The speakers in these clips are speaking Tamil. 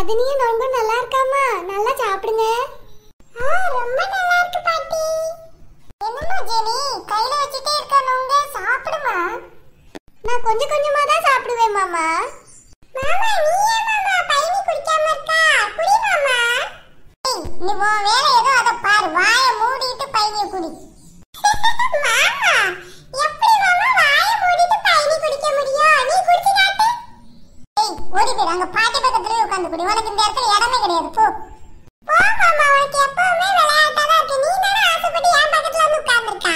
மதினியும் ரொம்ப நல்லா இருக்காமா நல்லா சாப்பிடுங்க ரொம்ப நல்லா இருக்கு பாட்டி என்னம்மா ஜெனி கையில வச்சுட்டே இருக்கணுங்க சாப்பிடுமா நான் கொஞ்சம் கொஞ்சமா தான் சாப்பிடுவேன் மாமா மாமா நீ ஏன் மாமா பைனி குடிக்காம இருக்கா குடி மாமா நீ உன் வேலை ஏதோ அத பாரு வாய மூடிட்டு பைனிய குடி மாமா எப்படி மாமா வாய மூடிட்டு பைனி குடிக்க முடியும் நீ குடிச்சு காட்டு ஏய் ஓடி போயிரு அங்க பாட்டி பக்கத்துல உட்கார்ந்து குடி உனக்கு இந்த இடத்துல இடமே கிடையாது போ போ மாமா உனக்கு எப்பவுமே விளையாட்டா தான் இருக்கு நீ தானே ஆசைப்பட்டு என் பக்கத்துல வந்து உட்கார்ந்திருக்கா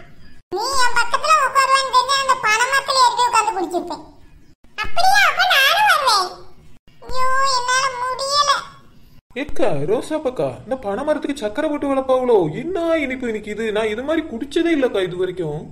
நீ என் பக்கத்துல உட்காருவேன்னு தெரிஞ்சா அந்த பணமரத்துல ஏறி உட்கார்ந்து குடிச்சிருப்பேன் அப்படியா அப்ப நானும் வருவேன் ஐயோ என்னால முடியல ஏக்கா ரோசாப்பக்கா இந்த பனை மரத்துக்கு சக்கரை போட்டு வளர்ப்பாவளோ என்ன இனிப்பு இன்னைக்கு இது நான் இது மாதிரி குடிச்சதே இல்லக்கா இது வரைக்கும்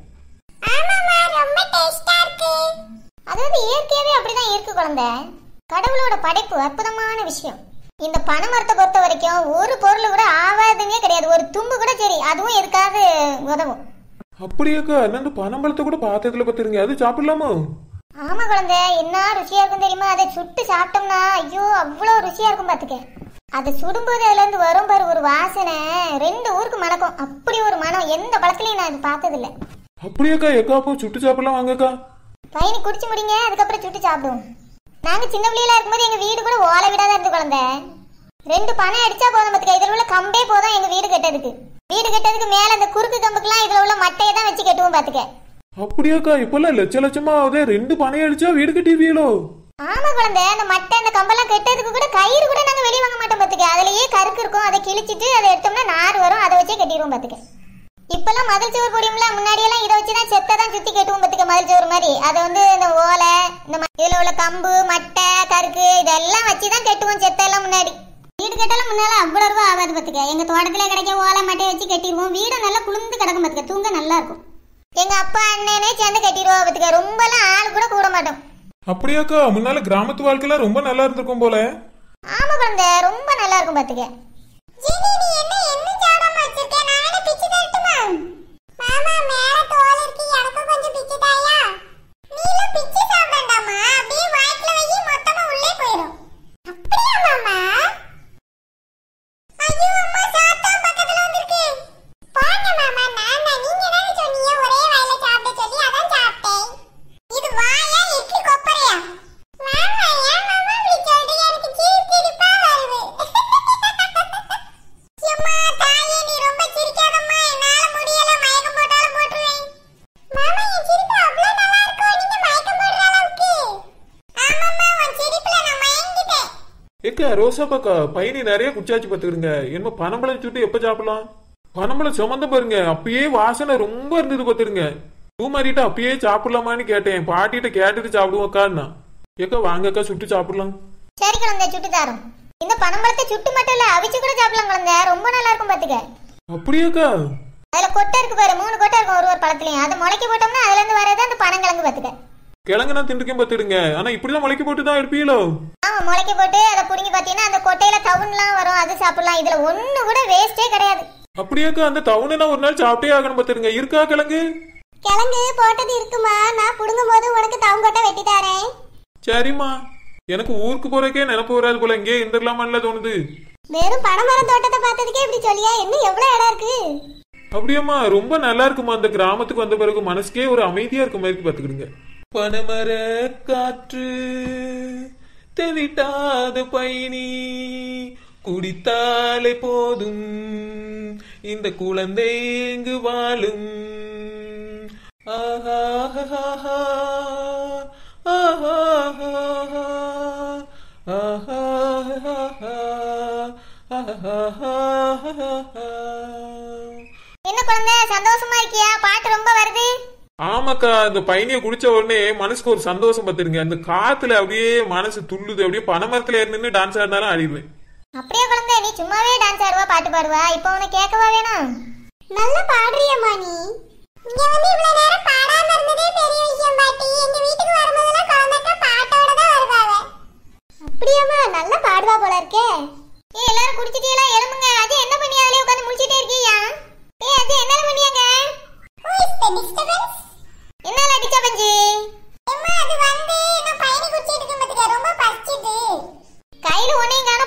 ஆமாமா ரொம்ப டேஸ்டா இருக்கு அது வந்து இயற்கையாவே அப்படிதான் இருக்கு குழந்தை கடவுளோட படைப்பு அற்புதமான விஷயம் இந்த பனை மரத்தை பொறுத்த வரைக்கும் ஒரு பொருள் கூட ஆவாதுன்னே கிடையாது ஒரு தும்பு கூட சரி அதுவும் எதுக்காவது உதவும் அப்படியாக்கா நான் இந்த பனம்பழத்தை கூட பாத்திரத்துல பத்துருங்க அது சாப்பிடலாமா ஆமா குழந்தை என்ன ருசியா இருக்கும் தெரியுமா அதை சுட்டு சாப்பிட்டோம்னா ஐயோ அவ்வளோ ருசியா இருக்கும் பாத்துக்க அதை சுடும்போது அதுல இருந்து வரும் பாரு ஒரு வாசனை ரெண்டு ஊருக்கு மணக்கும் அப்படி ஒரு மனம் எந்த பழத்துலயும் நான் இது பார்த்ததில்ல அப்படியாக்கா எக்கா அப்போ சுட்டு சாப்பிடலாம் வாங்கக்கா பையனி குடிச்சு முடிங்க அதுக்கப்புறம் சுட்டு சாப்பிடுவோம் நாங்க சின்ன பிள்ளையில இருக்கும்போது எங்க வீடு கூட ஓலை வீடா தான் இருந்து குழந்தை ரெண்டு பணம் அடிச்சா போதும் பாத்துக்க இதுல உள்ள கம்பே போதும் எங்க வீடு கட்டதுக்கு வீடு கட்டதுக்கு மேல அந்த குறுக்கு கம்புக்கெல்லாம் இதுல உள்ள மட்டையை தான் வச்சு கட்டுவோம் பாத்துக்க அப்படியாக்கா இப்பெல்லாம் லட்ச லட்சமா ஆகுதே ரெண்டு பனை அடிச்சா வீடு கட்டிடுவீங்களோ ஆமா குழந்தை அந்த மட்டை அந்த கம்பெல்லாம் கெட்டதுக்கு கூட கயிறு கூட நாங்க வெளிய வாங்க மாட்டோம் பாத்துக்க அதுலயே கருக்கு இருக்கும் அதை கிழிச்சிட்டு அதை எடுத்தோம்னா நார் வரும் அதை வச்சே கட்டிடுவோம் பாத்துக்க இப்பெல்லாம் மதில் சுவர் போடியும்ல முன்னாடி எல்லாம் இதை வச்சு தான் செத்தை தான் சுத்தி கட்டுவோம் பாத்துக்க மதில் சுவர் மாதிரி அதை வந்து இந்த ஓலை இந்த ம- இதுல உள்ள கம்பு மட்டை கருக்கு இதெல்லாம் வச்சு தான் கட்டுவோம் செத்தை எல்லாம் முன்னாடி வீடு கட்டலாம் முன்னால அவ்வளவு ரூபா ஆகாது பாத்துக்க எங்க தோட்டத்துல கிடைக்க ஓலை மட்டையை வச்சு கட்டிடுவோம் வீடு நல்லா குளிர்ந்து கிடக்கும் பாத்துக்க தூங்க நல்லா இருக்கும் எங்க அப்பா அண்ணனே சேர்ந்து கட்டிடுவோம் பாத்துக்க ரொம்பலாம் ஆள் கூட கூட மாட்டோம் அப்படியாக்கா முன்னால கிராமத்து வாழ்க்கைலாம் ரொம்ப நல்லா இருந்திருக்கும் போல ஆமா குழந்தை ரொம்ப நல்லா இருக்கும் பாத்துக்க ஜினி நீ என்ன என்ன சாடாம வச்சிருக்க நான் வேணா பிச்சு தரட்டுமா மாமா மேல தோல் இருக்கு எனக்கு கொஞ்சம் பிச்சு தாயா நீல பிச்சு சாப்பிடண்டாமா அப்படியே வாய்க்குல வை மொத்தமா உள்ளே போயிடும் அப்படியா மாமா ஐயோ அம்மா சாத்தம் பக்கத்துல வந்திருக்கு பாருங்க மாமா நான் தான் நீங்க தானே சொன்னீங்க ஒரே வாயில சாப்பிட சொல்லி அதான் சாப்பிட்டேன் இது வாயா இட்லி கொப்பரையா மாமா ஏன் மாமா இப்படி சொல்றீங்க எனக்கு சிரிப்பு சிரிப்பா வருது சும்மா தாயே நீ ரொம்ப சிரிக்காதம்மா என்னால முடியல மயக்கம் போட்டாலும் போட்டுருவேன் மாமா என் சிரிப்பு அவ்வளவு நல்லா இருக்கும் நீங்க மயக்கம் போடுற அளவுக்கு ஆமாம்மா உன் சிரிப்புல நான் மயங்கிட்டேன் ஏக்கா ரோசாப்பாக்கா பையனி நிறைய குச்சாச்சு பார்த்துக்கிடுங்க என்ன பனம்பழம் சுட்டு எப்ப சாப்பிடலாம் பனம்பழம் சுமந்த பாருங்க அப்பயே வாசனை ரொம்ப இருந்தது பார்த்துருங்க பூ மாறிட்டு அப்பயே சாப்பிடலாமான்னு கேட்டேன் பாட்டிகிட்ட கேட்டுட்டு சாப்பிடுவோக்கான்னா ஏக்கா வாங்கக்கா சுட்டு சாப்பிடலாம் சரி குழந்தை சுட்டு தரோம் இந்த பனம்பழத்தை சுட்டு மட்டும் இல்ல அவிச்சு கூட சாப்பிடலாம் குழந்தை ரொம்ப நல்லா இருக்கும் பாத்துக்க அப்படியாக்கா அதுல கொட்டை இருக்கு பாரு மூணு கொட்டை இருக்கும் ஒரு ஒரு பழத்துலயும் அதை முளைக்க போட்டோம்னா அதுல இருந்து வரது அந்த பனங்கிழங்கு பாத்துக்க கிழங்கு நான் திண்டுக்கேன் பார்த்துடுங்க ஆனா இப்படிதான் முளைக்க போட்டு தான் எடுப்பீங்களோ ஆமா முளைக்க போட்டு அதை புடுங்கி பாத்தீங்கன்னா அந்த கொட்டையில தவுன்லாம் வரும் அது சாப்பிடலாம் இதுல ஒண்ணு கூட வேஸ்டே கிடையாது அப்படியாக்கா அந்த டவுனை நான் ஒரு நாள் சாப்பிட்டே ஆகணும் பார்த்துடுங்க இருக்கா கிழங்கு கிழங்கு போட்டது இருக்குமா நான் புடுங்கும் போது உனக்கு தவன் கொட்டை வெட்டி தரேன் சரிம்மா எனக்கு ஊருக்கு போறக்கே நினப்பு வராது போல இங்கே இருந்துடலாமான்ல தோணுது வெறும் பனைமரம் தோட்டத்தை பார்த்ததுக்கே இப்படி சொல்லியா இன்னும் எவ்வளவு இடம் இருக்கு அப்படியாம்மா ரொம்ப நல்லா இருக்குமா அந்த கிராமத்துக்கு வந்த பிறகு மனசுக்கே ஒரு அமைதியா இருக்க மாதிரி பாத்துக்கிடுங்க பனமர காற்று தெவிட்டாத பயணி குடித்தாலே போதும் இந்த குழந்தை இங்கு வாழும் ஆஹா ஆஹா ஆஹா ஆஹா என்ன குழந்தை சந்தோஷமா இருக்கியா பாட்டு ரொம்ப வருது ஆமாக்கா இந்த பையனிய குடிச்ச உடனே மனசுக்கு ஒரு சந்தோஷம் பார்த்துருங்க அந்த காத்துல அப்படியே மனசு துள்ளுது அப்படியே பனைமரத்துல ஏறி நின்று டான்ஸ் ஆடினாலும் ஆடிடுவேன் அப்படியே குழந்தை நீ சும்மாவே டான்ஸ் ஆடுவா பாட்டு பாடுவா இப்போ உனக்கு கேட்கவா வேணும் நல்லா பாடுறியம்மா நீ இங்க வந்து இவ்வளவு நேரம் பாடாம இருந்ததே பெரிய விஷயம் பாட்டி எங்க வீட்டுக்கு வரும்போதெல்லாம் குழந்தைக்க பாட்டோட தான் வருவாங்க அப்படியாம்மா நல்லா பாடுவா போல இருக்கே ஏ எல்லாரும் குடிச்சிட்டீங்களா எழுமுங்க அது என்ன பண்ணி அதுலயே உட்கார்ந்து முடிச்சிட்டே இருக்கீங்க ஏ அது என்ன பண்ணியாங்க என்னால அடிச்சா பஞ்சு அம்மா அது வந்து நான் பயணி குடிச்சிட்டு இருக்கேன் பாத்துக்க ரொம்ப பசிச்சுது கையில ஒண்ணையும் காணோம்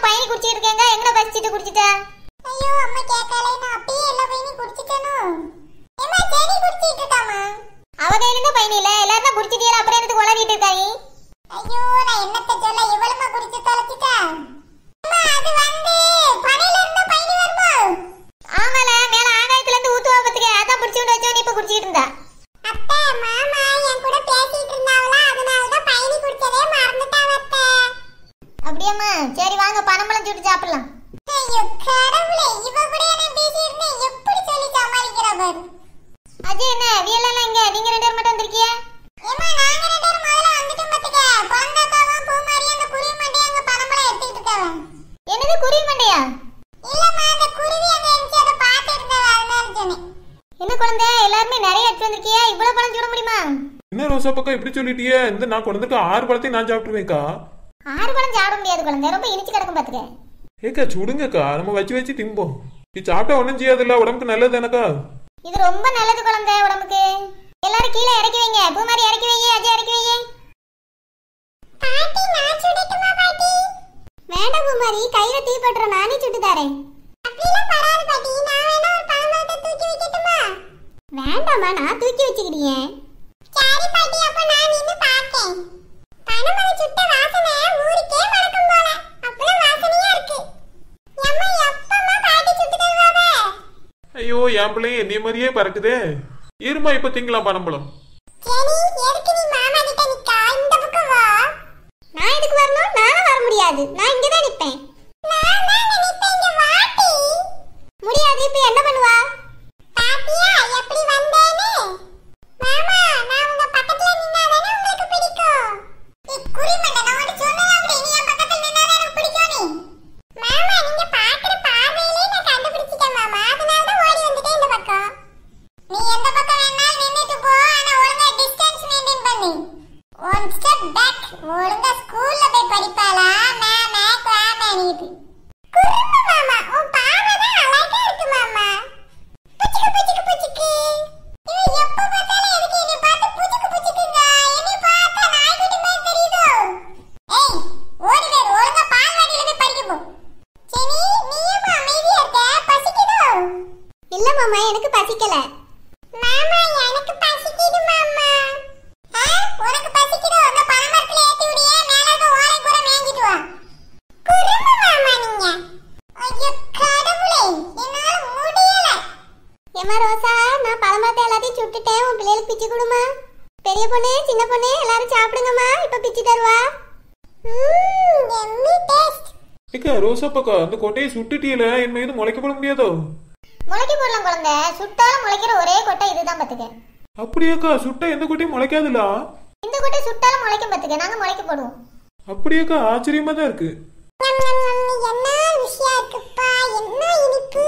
வச்சுட்டு குடிச்சிட்டா ஐயோ அம்மா கேட்கல நான் அப்படியே எல்லா பையனையும் குடிச்சிட்டேனோ ஏமா ஜெனி குடிச்சிட்டு இருக்காமா அவ கையில இருந்து பையன் இல்ல எல்லாரும் தான் குடிச்சிட்டியா அப்புறம் எனக்கு உளறிட்டு இருக்கா நீ ஐயோ நான் என்னத்த சொல்ல இவளுமா குடிச்சு தொலைச்சிட்டா அம்மா அது வந்து பனையில இருந்த பையன் வருமா ஆமால மேல ஆகாயத்துல இருந்து ஊத்துவா பத்துக்க அதான் புடிச்சு விட்டு வச்சவன் இப்ப குடிச்சிட்டு இருந்தா அத்தை மாமா என் கூட பேசிட்டு இருந்தாவளா அதனால தான் பயணி குடிச்சதே மறந்துட்டாவ அத்தை அப்படியாம்மா சரி வாங்க பனம்பழம் சுட்டு சாப்பிடலாம் ஐயோ கடவுளே இவ கூட என்ன பேசி இருந்தேன் எப்படி சொல்லி சமாளிக்கிறா பாரு அஜய் என்ன வியலெல்லாம் இங்க நீங்க ரெண்டு பேரும் மட்டும் வந்திருக்கிய ஏமா நாங்க ரெண்டு பேரும் முதல்ல வந்துட்டோம் பாத்துக்க குழந்தைக்காவும் பூமாரி அந்த குருவி மண்டைய அங்க பனம்பழம் எடுத்துக்கிட்டு இருக்காவ என்னது குருவி மண்டையா இல்லம்மா அந்த குருவி அங்க இருந்துச்சு அதை பார்த்து இருந்தவ அதனால சொன்னேன் என்ன குழந்தை எல்லாருமே நிறைய எடுத்து வந்திருக்கியா இவ்வளவு பழம் சுட முடியுமா என்ன ரோசா பக்கம் இப்படி சொல்லிட்டியே இந்த நான் கொண்டு ஆறு பழத்தையும் நான் சாப்பிட்டுருவேன்க்கா ஆறு பழம் சாப்பிட முடியாது குழந்தை ரொம்ப இனிச்சு கிடக்கும் பாத்துக்க ஏக்கா சுடுங்கக்கா நம்ம வச்சு வச்சு திம்போம் இது சாப்பிட்டா ஒன்றும் செய்யாதுல்ல உடம்புக்கு நல்லது எனக்கா இது ரொம்ப நல்லது குழந்தை உடம்புக்கு எல்லாரும் கீழே இறக்கி வைங்க பூமாரி இறக்கி வைங்க அஜய் இறக்கி வைங்க பாட்டி நான் சுடட்டுமா பாட்டி வேண்டாம் பூமாரி கையில தீ பட்டுற நானே சுட்டு தரேன் அப்படிலாம் பராது பாட்டி நான் வேணா ஒரு பழமாட்ட தூக்கி வைக்கட்டுமா வேண்டாம்மா நான் தூக்கி வச்சுக்கிட்டேன் சரி பாட்டி அப்ப நான் நின்னு பார்த்தேன் பனமரம் சுட்ட வாசனை ஊருக்கே மணக்கும் போல அவ்வளவு வாசனையா இருக்கு எம்மா எப்பமா பாட்டி சுட்டு தருவாவே ஐயோ என் பிள்ளையும் என்னைய மாதிரியே பறக்குதே இருமா இப்ப திங்கலாம் பனம்பழம் ஜெனி எதுக்கு நீ மாமா கிட்ட நிக்கா இந்த பக்கம் வா நான் எதுக்கு வரணும் நானும் வர முடியாது நான் இங்க தான் நிப்பேன் நான் தான் நிப்பேன் இங்க வாட்டி முடியாது இப்ப என்ன பண்ணுவா பாத்தியா எப்படி வந்தேன்னு மாமா நான் உங்க பக்கத்துல நின்னா தானே உங்களுக்கு பிடிக்கும் ஏய் குறிமண்ட நான் உன்கிட்ட சொன்னேன் அப்படி நீ என் பக்கத்துல நின்னா தான் எனக்கு பிடிக்கும் நீ மாமா நீங்க பாக்குற பார்வையிலே நான் கண்டுபிடிச்சிட்டேன் மாமா அதனால தான் ஓடி வந்துட்டேன் இந்த பக்கம் நீ எந்த பக்கம் வேணாலும் நின்னுட்டு போ ஆனா ஒழுங்கா டிஸ்டன்ஸ் மெயின்டைன் பண்ணு ஒன் ஸ்டெப் பேக் ஒழுங்கா ஸ்கூல்ல போய் படிப்பாளா மேமே கிளாமே நீது குறும்பு மாமா உன் பார்வை தான் அழகா இருக்கு மாமா புச்சுக்கு புச்சுக்கு புச்சுக்கு இவ எப்ப பார்த்தாலும் எதுக்கு என்னை பார்த்து புச்சுக்கு புச்சுக்குங்க என்னை பார்த்தா நாய்க்குட்டி மாதிரி தெரியுதோ ஏய் ஓடி வேறு ஒழுங்கா பால்வாடியில போய் படிக்க போ ஜெனி நீயும் அமைதியா இருக்க பசிக்குதோ இல்ல மாமா எனக்கு பசிக்கல மாமா எனக்கு பசிக்குது மாமா ஆ உனக்கு பசிக்குதோ அந்த பழமரத்துல ஏத்தி விடியே மேல இருக்க ஓலை கூட மேய்ஞ்சிட்டு வா குறும்பு மாமா நீங்க ஐயோ கடவுளே என்னால முடியல ஏமா ரோசா நான் பழமரத்தை எல்லாத்தையும் சுட்டுட்டேன் உன் பிள்ளைகளுக்கு பிச்சு கொடுமா பெரிய பொண்ணு சின்ன பொண்ணு எல்லாரும் சாப்பிடுங்கம்மா இப்ப பிச்சு தருவா ம்ம் எம்மி டேஸ்ட் ஏக்கா ரோசா பக்கா அந்த கொட்டையை சுட்டுட்டியல என் மீது முளைக்க போட முடியாதோ முளைக்க போடலாம் குழந்தை சுட்டாலும் முளைக்கிற ஒரே கொட்டை இதுதான் பாத்துக்க அப்படியாக்கா சுட்டா எந்த கொட்டையும் முளைக்காதுல இந்த கொட்டை சுட்டாலும் முளைக்கும் பாத்துக்க நாங்க முளைக்க போடுவோம் அப்படியாக்கா ஆச்சரியமா தான் இருக்கு என்ன விஷயம் இருக்குப்பா என்ன இனிப்பு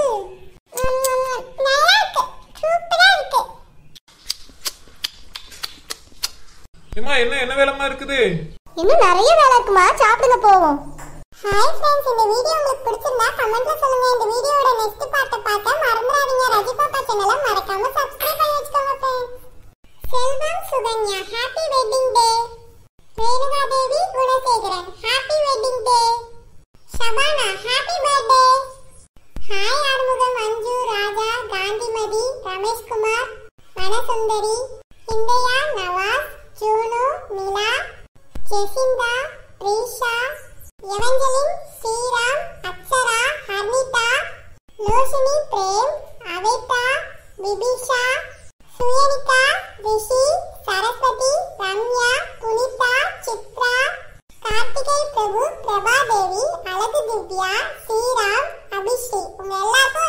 நல்லா இருக்கு சூப்பரா இருக்கு ஏமா என்ன என்ன வேலைமா இருக்குது இன்னும் நிறைய வேலை இருக்குமா சாப்பிடுங்க போவோம் ஹாய் ஃப்ரெண்ட்ஸ் இந்த வீடியோ உங்களுக்கு பிடிச்சிருந்தா கமெண்ட்ல சொல்லுங்க இந்த வீடியோட நெக்ஸ்ட் பார்ட்ட பார்க்க மறந்துடாதீங்க ரஜி பாப்பா சேனலை மறக்காம சப்ஸ்கிரைப் பண்ணி வச்சுக்கோங்க friends Selvam Sukanya happy wedding day Renuka Devi Gunasekaran happy wedding day Shabana happy birthday hi Arumugam Anju Raja Gandhimathi Rameshkumar Vanasundari Indhaiya Nawaz Junu Mila Jesintha Reesha Evangeline Sriram Akshara Harnitha Loshini Prem Aveda Vibisha Suyanika Rishi Saraswathi Ramya Punitha Chitra Karthigai Prabhu Prabhadevi Azhagu Divya Sriram Abhishek உங்க எல்லாருக்கும்